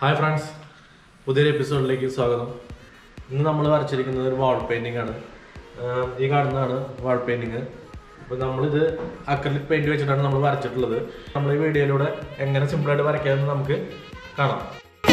hi friends പുതിയൊരു എപ്പിസോഡിലേക്ക് സ്വാഗതം ഇന്ന് നമ്മൾ വരച്ചിരിക്കുന്നത് ഒരു വാൾ പെയിന്റിംഗ് ആണ് ആഹ് ഈ കാണുന്നതാണ് വാൾ പെയിന്റിങ് അപ്പോൾ നമ്മളിത് അക്രലിക് പെയിന്റ് വെച്ചിട്ടാണ് നമ്മൾ വരച്ചിട്ടുള്ളത് നമ്മൾ ഈ വീഡിയോയിലൂടെ എങ്ങനെ സിമ്പിളായിട്ട് വരയ്ക്കാമെന്ന് നമുക്ക് കാണാം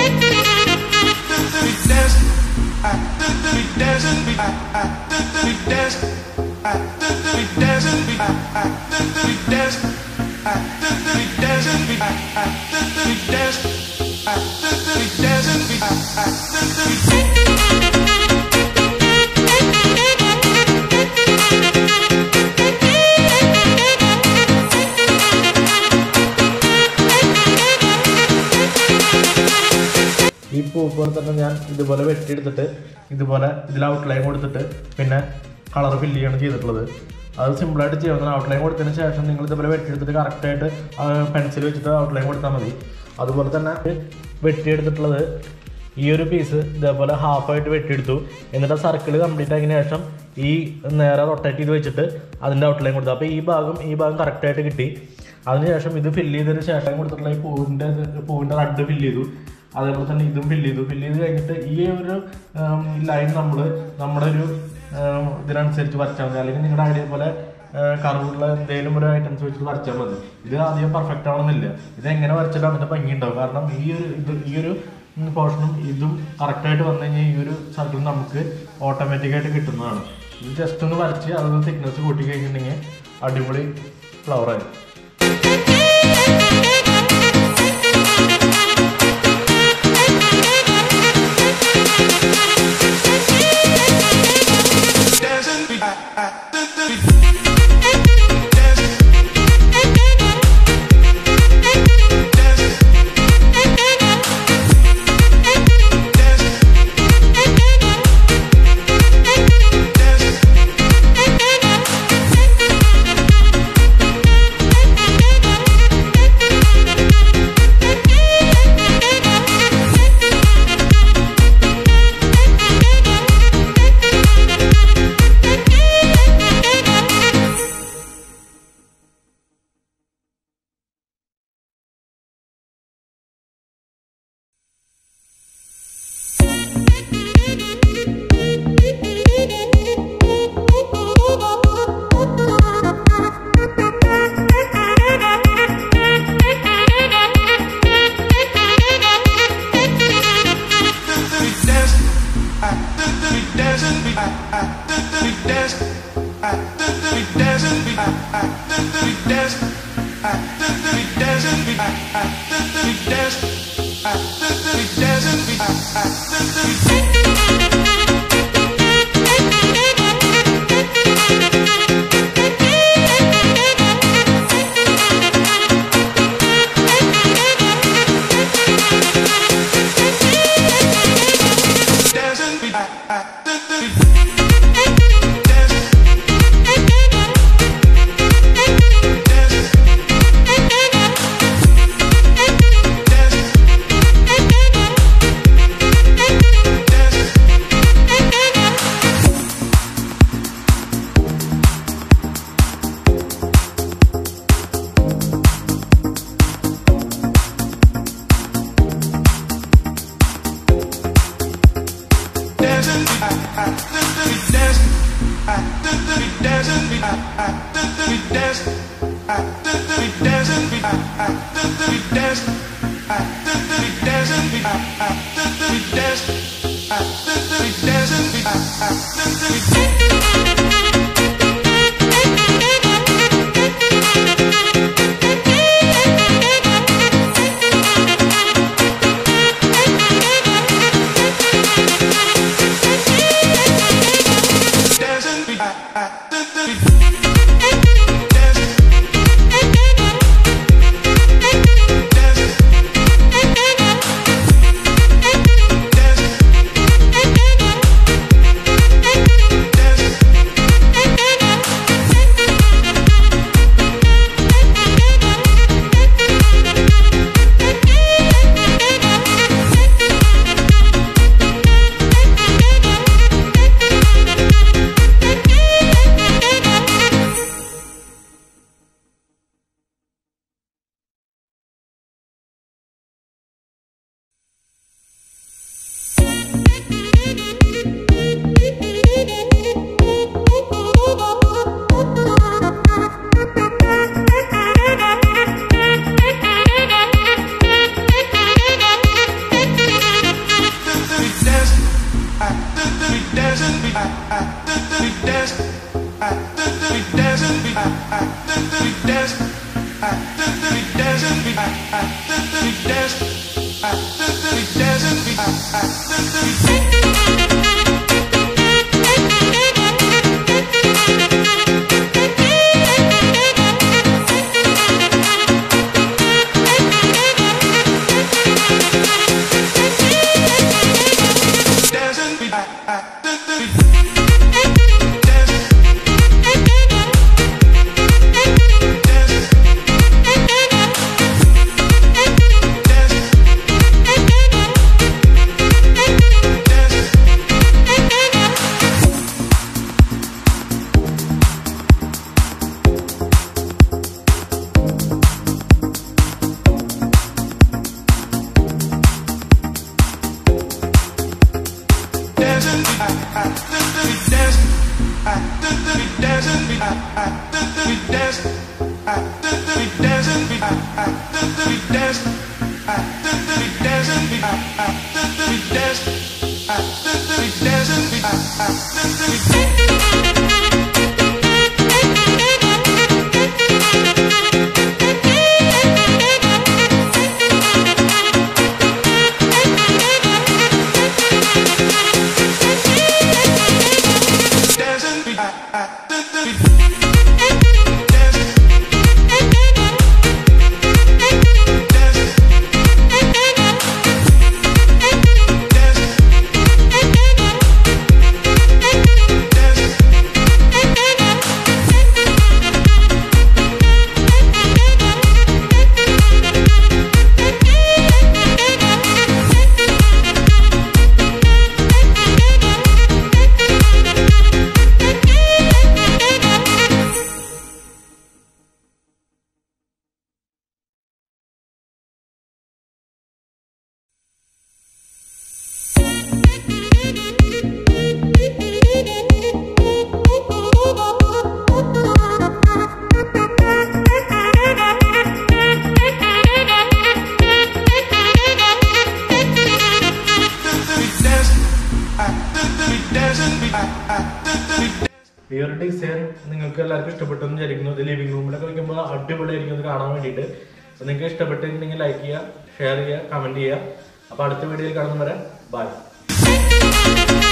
ഈ പൂ പോലെ തന്നെ ഞാൻ ഇതുപോലെ വെട്ടിയെടുത്തിട്ട് ഇതുപോലെ ഇതിൽ ഔട്ട്ലൈൻ കൊടുത്തിട്ട് പിന്നെ കളർ ഫില്ല് ചെയ്യാണ് ചെയ്തിട്ടുള്ളത് അത് സിമ്പിളായിട്ട് ചെയ്യാവുന്ന ഔട്ട്ലൈൻ കൊടുത്തതിന് ശേഷം നിങ്ങൾ ഇതുപോലെ വെട്ടിയെടുത്തിട്ട് കറക്റ്റായിട്ട് പെൻസിൽ വെച്ചിട്ട് ഔട്ട്ലൈൻ കൊടുത്താൽ മതി അതുപോലെ തന്നെ വെട്ടിയെടുത്തിട്ടുള്ളത് ഈ ഒരു പീസ് ഇതേപോലെ ഹാഫായിട്ട് വെട്ടിയെടുത്തു എന്നിട്ട് ആ സർക്കിൾ കംപ്ലീറ്റ് ആയതിനു ശേഷം ഈ നേരെ റൊട്ടേറ്റ് ചെയ്ത് വെച്ചിട്ട് അതിൻ്റെ ഔട്ട്ലൈൻ കൊടുത്തു അപ്പോൾ ഈ ഭാഗം ഈ ഭാഗം കറക്റ്റായിട്ട് കിട്ടി അതിനുശേഷം ഇത് ഫില്ല് ചെയ്തതിന് ശേഷം കൊടുത്തിട്ടുള്ള ഈ പൂവിൻ്റെ പൂവിൻ്റെ റഡ് ഫില്ല് ചെയ്തു അതേപോലെ തന്നെ ഇതും ഫില്ല് ചെയ്തു ഫില്ല് ചെയ്ത് കഴിഞ്ഞിട്ട് ഈ ഒരു ലൈൻ നമ്മൾ നമ്മുടെ ഒരു ഉം, ഇതിനനുസരിച്ച് വരച്ചാൽ മതി അല്ലെങ്കിൽ നിങ്ങളുടെ ഐഡിയ പോലെ കറുവുള്ള എന്തെങ്കിലും ഒരു ഐറ്റംസ് വെച്ചിട്ട് വരച്ചാൽ മതി ഇത് ആദ്യം പെർഫെക്റ്റ് ആവണമെന്നില്ല ഇത് എങ്ങനെ വരച്ചാലും അതിൻ്റെ ഭംഗി ഉണ്ടാവും കാരണം ഈ ഒരു ഇത് ഈ ഒരു പോർഷനും ഇതും കറക്റ്റായിട്ട് വന്നു കഴിഞ്ഞാൽ ഈ ഒരു സർക്കിൾ നമുക്ക് ഓട്ടോമാറ്റിക്കായിട്ട് കിട്ടുന്നതാണ് ഇത് ജസ്റ്റ് ഒന്ന് വരച്ച് അതൊന്ന് തിക്നെസ് കൂട്ടി കഴിഞ്ഞിട്ടുണ്ടെങ്കിൽ അടിപൊളി ഫ്ലവറായി Dance ഈ ഒരു ഡിസൈൻ നിങ്ങൾക്ക് എല്ലാവർക്കും ഇഷ്ടപ്പെട്ടെന്ന് വിചാരിക്കുന്നു ഇത് ലിവിംഗ് റൂമിലൊക്കെ വയ്ക്കുമ്പോൾ അടിപൊളിയായിരിക്കും ഇത് കാണാൻ വേണ്ടിയിട്ട് സോ നിങ്ങൾക്ക് ഇഷ്ടപ്പെട്ടിട്ടുണ്ടെങ്കിൽ ലൈക്ക് ചെയ്യുക ഷെയർ ചെയ്യുക കമന്റ് ചെയ്യുക അപ്പോൾ അടുത്ത വീഡിയോയിൽ കാണുന്നവരെ ബൈ